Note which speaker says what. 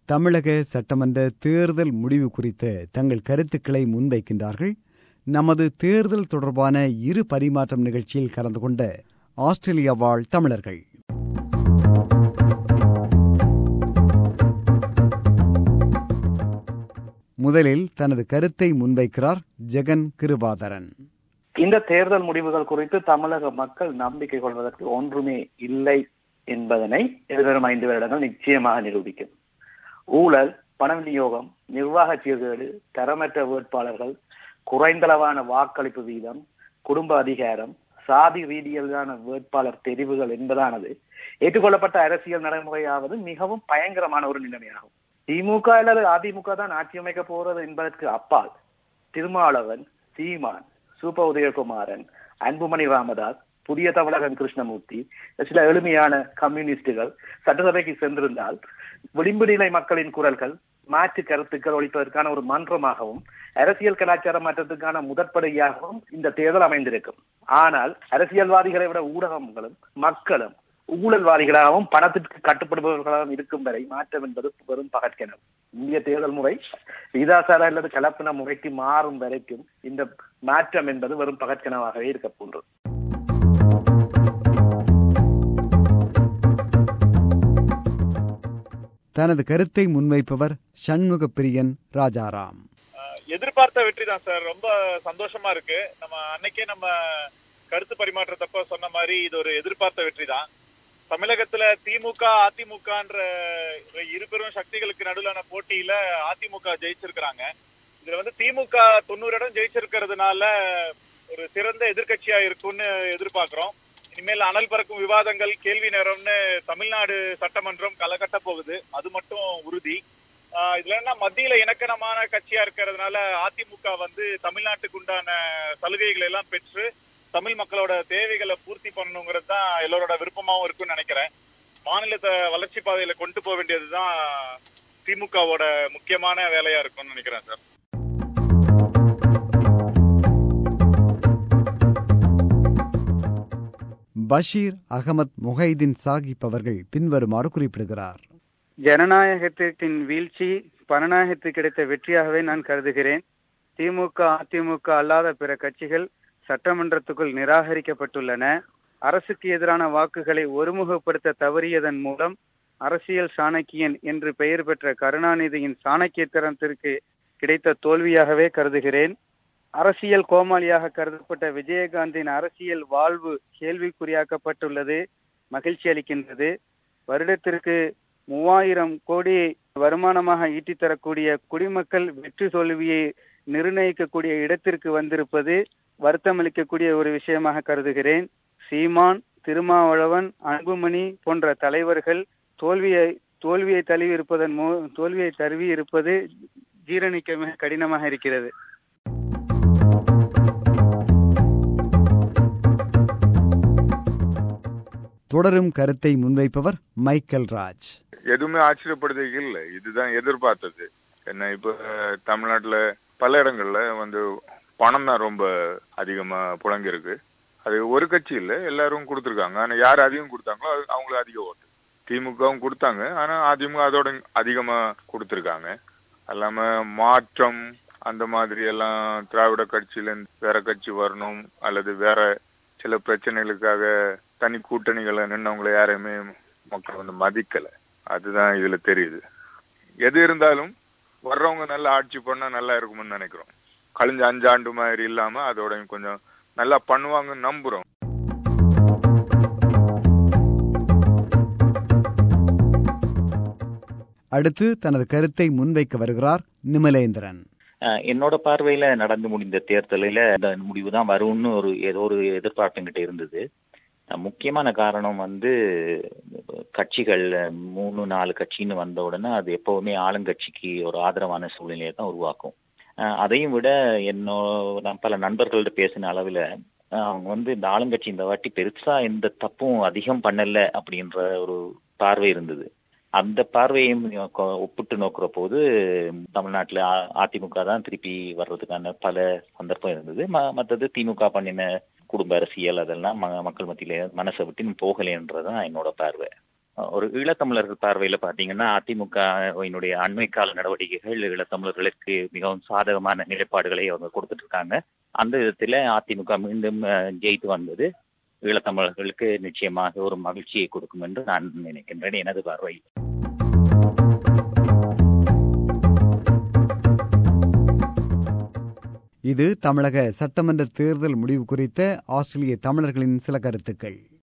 Speaker 1: தமிழக சட்டமன்ற தேர்தல் முடிவு குறித்த தங்கள் கருத்துக்களை முன்வைக்கின்றார்கள் நமது தேர்தல் தொடர்பான இரு பரிமாற்றம் நிகழ்ச்சியில் கலந்து கொண்ட ஆஸ்திரேலியா வாழ் தமிழர்கள் முதலில் தனது கருத்தை முன்வைக்கிறார் ஜெகன் கிருபாதரன்
Speaker 2: இந்த தேர்தல் முடிவுகள் குறித்து தமிழக மக்கள் நம்பிக்கை கொள்வதற்கு ஒன்றுமே இல்லை என்பதனை எதிர்வரும் ஐந்து வருடங்கள் நிச்சயமாக நிரூபிக்கும் ஊழல் பண விநியோகம் நிர்வாக சீர்கேடு தரமற்ற வேட்பாளர்கள் குறைந்தளவான வாக்களிப்பு வீதம் குடும்ப அதிகாரம் சாதி ரீதியிலான வேட்பாளர் தெரிவுகள் என்பதானது ஏற்றுக்கொள்ளப்பட்ட அரசியல் நடைமுறையாவது மிகவும் பயங்கரமான ஒரு நிலைமையாகும் திமுக அல்லது அதிமுக தான் ஆட்சி அமைக்க போறது என்பதற்கு அப்பால் திருமாவளவன் சீமான் சூப்ப உதயகுமாரன் அன்புமணி ராமதாஸ் புதிய தமிழகம் கிருஷ்ணமூர்த்தி சில எளிமையான கம்யூனிஸ்டுகள் சட்டசபைக்கு சென்றிருந்தால் விளிம்பு நிலை மக்களின் குரல்கள் மாற்று கருத்துக்கள் ஒழிப்பதற்கான ஒரு மன்றமாகவும் அரசியல் கலாச்சார மாற்றத்துக்கான முதற்படியாகவும் இந்த தேர்தல் அமைந்திருக்கும் ஆனால் அரசியல்வாதிகளை விட ஊடகங்களும் மக்களும் ஊழல்வாதிகளாகவும் பணத்திற்கு கட்டுப்படுபவர்களாகவும் இருக்கும் வரை மாற்றம் என்பது வெறும் பகற்கெனவு இந்திய தேர்தல் முறை விகிதாசார அல்லது கலப்பின முறைக்கு மாறும் வரைக்கும் இந்த மாற்றம் என்பது வெறும் பகற்கனவாகவே இருக்க போன்றது
Speaker 1: தனது கருத்தை முன்வைப்பவர் சண்முக பிரியன் ராஜாராம்
Speaker 3: எதிர்பார்த்த வெற்றி தான் சார் ரொம்ப சந்தோஷமா இருக்கு நம்ம அன்னைக்கே நம்ம கருத்து பரிமாற்றத்தப்ப சொன்ன மாதிரி இது ஒரு எதிர்பார்த்த வெற்றி தான் தமிழகத்துல திமுக அதிமுகன்ற இரு பெரும் சக்திகளுக்கு நடுவிலான போட்டியில அதிமுக ஜெயிச்சிருக்கிறாங்க இதுல வந்து திமுக தொண்ணூறு இடம் ஜெயிச்சிருக்கிறதுனால ஒரு சிறந்த எதிர்கட்சியா இருக்கும்னு எதிர்பார்க்கிறோம் இனிமேல் அனல் பறக்கும் விவாதங்கள் கேள்வி நேரம்னு தமிழ்நாடு சட்டமன்றம் கலகட்ட போகுது அது மட்டும் உறுதி இதுல என்ன மத்தியில இணக்கணமான கட்சியா இருக்கிறதுனால அதிமுக வந்து தமிழ்நாட்டுக்கு உண்டான சலுகைகளை எல்லாம் பெற்று தமிழ் மக்களோட தேவைகளை பூர்த்தி பண்ணணுங்கிறது தான் எல்லோரோட விருப்பமாவும் இருக்கும்னு நினைக்கிறேன் மாநிலத்தை வளர்ச்சி பாதையில கொண்டு போக வேண்டியதுதான் திமுகவோட முக்கியமான வேலையா இருக்கும்னு நினைக்கிறேன் சார்
Speaker 1: பஷீர் அகமத் முஹைதீன் சாகிப் அவர்கள் பின்வருமாறு குறிப்பிடுகிறார்
Speaker 4: ஜனநாயகத்தின் வீழ்ச்சி பணநாயகத்துக்கு கிடைத்த வெற்றியாகவே நான் கருதுகிறேன் திமுக அதிமுக அல்லாத பிற கட்சிகள் சட்டமன்றத்துக்குள் நிராகரிக்கப்பட்டுள்ளன அரசுக்கு எதிரான வாக்குகளை ஒருமுகப்படுத்த தவறியதன் மூலம் அரசியல் சாணக்கியன் என்று பெயர் பெற்ற கருணாநிதியின் சாணக்கியத்தனத்திற்கு கிடைத்த தோல்வியாகவே கருதுகிறேன் அரசியல் கோமாளியாக கருதப்பட்ட விஜயகாந்தின் அரசியல் வாழ்வு கேள்விக்குறியாக்கப்பட்டுள்ளது மகிழ்ச்சி அளிக்கின்றது வருடத்திற்கு மூவாயிரம் கோடி வருமானமாக ஈட்டி தரக்கூடிய குடிமக்கள் வெற்றி தோல்வியை நிர்ணயிக்கக்கூடிய இடத்திற்கு வந்திருப்பது வருத்தம் அளிக்கக்கூடிய ஒரு விஷயமாக கருதுகிறேன் சீமான் திருமாவளவன் அன்புமணி போன்ற தலைவர்கள் தோல்வியை தோல்வியை தழுவி இருப்பதன் மூ தோல்வியை தருவி இருப்பது ஜீரணிக்க மிக கடினமாக இருக்கிறது
Speaker 1: தொடரும் கருத்தை முன்வைப்பவர் மைக்கேல் ராஜ்
Speaker 5: எதுவுமே ஆச்சரியப்படுறதுக்கு இல்லை இதுதான் எதிர்பார்த்தது என்ன இப்ப தமிழ்நாட்டுல பல இடங்கள்ல வந்து பணம் தான் ரொம்ப அதிகமா புழங்கிருக்கு அது ஒரு கட்சி இல்ல எல்லாரும் கொடுத்துருக்காங்க ஆனா யார் அதிகம் கொடுத்தாங்களோ அவங்களுக்கு அதிக ஓட்டு திமுகவும் கொடுத்தாங்க ஆனா அதிமுக அதோட அதிகமா கொடுத்துருக்காங்க அல்லாம மாற்றம் அந்த மாதிரி எல்லாம் திராவிட கட்சியில வேற கட்சி வரணும் அல்லது வேற சில பிரச்சனைகளுக்காக தனி கூட்டணிகளை நின்னவங்களை யாரையுமே மக்கள் வந்து மதிக்கல அதுதான் இதுல தெரியுது எது இருந்தாலும் வர்றவங்க நல்லா ஆட்சி பண்ணா நல்லா இருக்கும்னு நினைக்கிறோம் கழிஞ்ச அஞ்சாண்டு மாதிரி இல்லாம அதோட கொஞ்சம் நல்லா பண்ணுவாங்கன்னு நம்புறோம்
Speaker 1: அடுத்து தனது கருத்தை முன்வைக்க வருகிறார் நிமலேந்திரன்
Speaker 6: என்னோட பார்வையில நடந்து முடிந்த தேர்தலில் இந்த முடிவு தான் வரும்னு ஒரு ஏதோ ஒரு எதிர்பார்ப்புங்கிட்ட இருந்தது முக்கியமான காரணம் வந்து கட்சிகள் மூணு நாலு கட்சின்னு வந்த உடனே அது எப்பவுமே ஆளுங்கட்சிக்கு ஒரு ஆதரவான சூழ்நிலையை தான் உருவாக்கும் அதையும் விட என்னோட பல நண்பர்கள்ட்ட பேசின அளவில் அவங்க வந்து இந்த ஆளுங்கட்சி இந்த வாட்டி பெருசா எந்த தப்பும் அதிகம் பண்ணல அப்படின்ற ஒரு பார்வை இருந்தது அந்த பார்வையும் ஒப்பிட்டு நோக்குற போது தமிழ்நாட்டில் அதிமுக தான் திருப்பி வர்றதுக்கான பல சந்தர்ப்பம் இருந்தது மற்றது திமுக பண்ணின குடும்ப அரசியல் அதெல்லாம் மக்கள் மத்தியில மனசை விட்டு போகலைன்றதான் என்னோட பார்வை ஒரு ஈழத்தமிழர்கள் பார்வையில பாத்தீங்கன்னா அதிமுகவினுடைய அண்மை கால நடவடிக்கைகள் ஈழத்தமிழர்களுக்கு மிகவும் சாதகமான நிலைப்பாடுகளை அவங்க கொடுத்துட்டு இருக்காங்க அந்த விதத்துல அதிமுக மீண்டும் அஹ், ஜெயித்து வந்தது ஈழத்தமிழர்களுக்கு நிச்சயமாக ஒரு மகிழ்ச்சியை கொடுக்கும் என்று நான் நினைக்கின்றேன் எனது பார்வை
Speaker 1: இது தமிழக சட்டமன்ற தேர்தல் முடிவு குறித்த ஆஸ்திரேலிய தமிழர்களின் சில கருத்துக்கள்